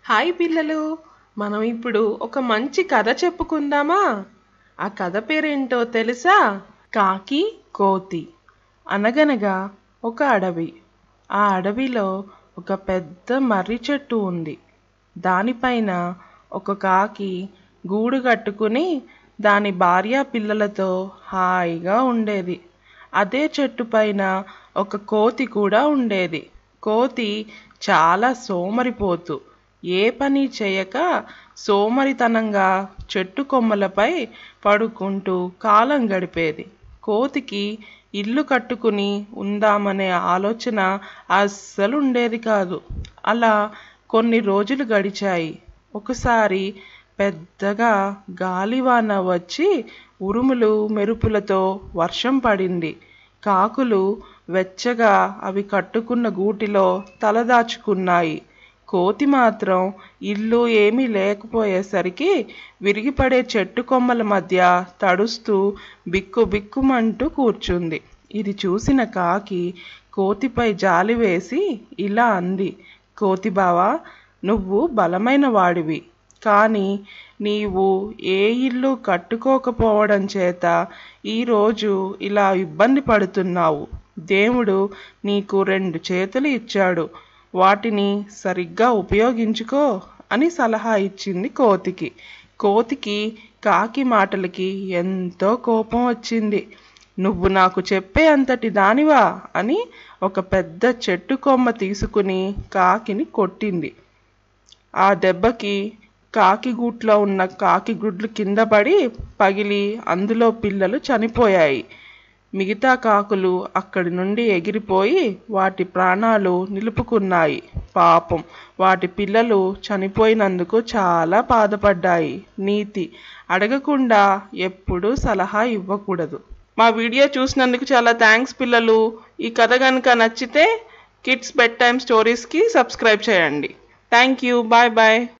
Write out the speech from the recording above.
hi పిల్లలు మనం ఇప్పుడు ఒక మంచి కథ చెప్పుకుందామా ఆ కథ పేరేంటో తెలుసా కాకి కోతి అనగనగా ఒక అడవి ఆ అడవిలో ఒక పెద్ద మర్రి చెట్టు ఉంది దానిపైన ఒక కాకి గూడు కట్టుకుని దాని భార్య పిల్లలతో హాయిగా ఉండేది అదే చెట్టు పైన ఒక కోతి కూడా ఉండేది కోతి చాలా సోమరిపోతు ఏ పని చేయక సోమరితనంగా చెట్టు కొమ్మలపై పడుకుంటూ కాలం గడిపేది కోతికి ఇల్లు కట్టుకుని ఉందామనే ఆలోచన అస్సలు ఉండేది కాదు అలా కొన్ని రోజులు గడిచాయి ఒకసారి పెద్దగా గాలివాన వచ్చి ఉరుములు మెరుపులతో వర్షం పడింది కాకులు వెచ్చగా అవి కట్టుకున్న గూటిలో తలదాచుకున్నాయి కోతి మాత్రం ఇల్లు ఏమీ లేకపోయేసరికి విరిగిపడే చెట్టు కొమ్మల మధ్య తడుస్తూ బిక్కు బిక్కుమంటూ కూర్చుంది ఇది చూసిన కాకి కోతిపై జాలి వేసి ఇలా అంది కోతి బావా నువ్వు బలమైన వాడివి కానీ నీవు ఏ ఇల్లు కట్టుకోకపోవడం చేత ఈరోజు ఇలా ఇబ్బంది పడుతున్నావు దేవుడు నీకు రెండు చేతులు ఇచ్చాడు వాటిని సరిగ్గా ఉపయోగించుకో అని సలహా ఇచ్చింది కోతికి కోతికి కాకి మాటలకి ఎంతో కోపం వచ్చింది నువ్వు నాకు చెప్పే అంతటి దానివా అని ఒక పెద్ద చెట్టు కొమ్మ తీసుకుని కాకిని కొట్టింది ఆ దెబ్బకి కాకి గూట్లో ఉన్న కాకి గుడ్లు కింద పడి పగిలి అందులో పిల్లలు చనిపోయాయి మిగతా కాకులు అక్కడి నుండి ఎగిరిపోయి వాటి ప్రాణాలు నిలుపుకున్నాయి పాపం వాటి పిల్లలు చనిపోయినందుకు చాలా బాధపడ్డాయి నీతి అడగకుండా ఎప్పుడూ సలహా ఇవ్వకూడదు మా వీడియో చూసినందుకు చాలా థ్యాంక్స్ పిల్లలు ఈ కథ కనుక నచ్చితే కిడ్స్ బెడ్ టైమ్ స్టోరీస్కి సబ్స్క్రైబ్ చేయండి థ్యాంక్ యూ బాయ్ బాయ్